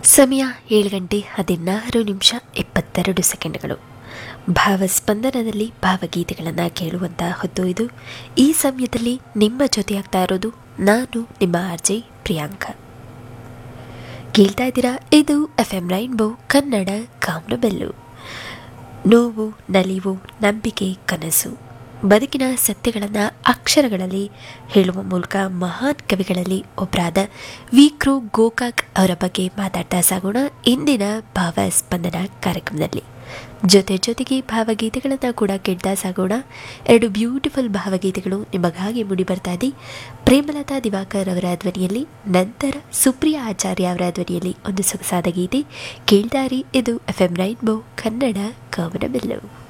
ಸಮಯ ಏಳು ಗಂಟೆ ಹದಿನಾರು ನಿಮಿಷ ಇಪ್ಪತ್ತೆರಡು ಸೆಕೆಂಡ್ಗಳು ಭಾವಸ್ಪಂದನದಲ್ಲಿ ಭಾವಗೀತೆಗಳನ್ನು ಕೇಳುವಂಥ ಹೊತ್ತು ಇದು ಈ ಸಮಯದಲ್ಲಿ ನಿಮ್ಮ ಜೊತೆಯಾಗ್ತಾ ಇರೋದು ನಾನು ನಿಮ್ಮ ಆರ್ಜೆ ಪ್ರಿಯಾಂಕ ಕೇಳ್ತಾ ಇದ್ದೀರಾ ಇದು F M rainbow Kannada Kamanabillu ನೋವು ನಲಿವು ನಂಬಿಕೆ ಕನಸು ಬದುಕಿನ ಸತ್ಯಗಳನ್ನು ಅಕ್ಷರಗಳಲ್ಲಿ ಹೇಳುವ ಮೂಲಕ ಮಹಾನ್ ಕವಿಗಳಲ್ಲಿ ಒಬ್ಬರಾದ ವಿ ಕೃ ಗೋಕಾಕ್ ಅವರ ಬಗ್ಗೆ ಮಾತಾಡ್ತಾ ಸಾಗೋಣ ಇಂದಿನ ಭಾವಸ್ಪಂದನ ಕಾರ್ಯಕ್ರಮದಲ್ಲಿ ಜೊತೆ ಜೊತೆಗೆ ಭಾವಗೀತೆಗಳನ್ನು ಕೂಡ ಕೇಳ್ತಾ ಸಾಗೋಣ ಎರಡು ಬ್ಯೂಟಿಫುಲ್ ಭಾವಗೀತೆಗಳು ನಿಮಗಾಗಿ ಮೂಡಿ ಬರ್ತಾ ಇದೆ ಪ್ರೇಮಲತಾ ದಿವಾಕರ್ ಅವರ ಧ್ವನಿಯಲ್ಲಿ ನಂತರ ಸುಪ್ರಿಯಾ ಆಚಾರ್ಯ ಅವರ ಧ್ವನಿಯಲ್ಲಿ ಒಂದು ಸೊಗಸಾದ ಗೀತೆ ಕೇಳ್ದಾರಿ ಇದು ಎಫ್ ಎಂ ರೈನ್ಬೋ ಕನ್ನಡ ಕವನ ಬೆಲ್ಲವು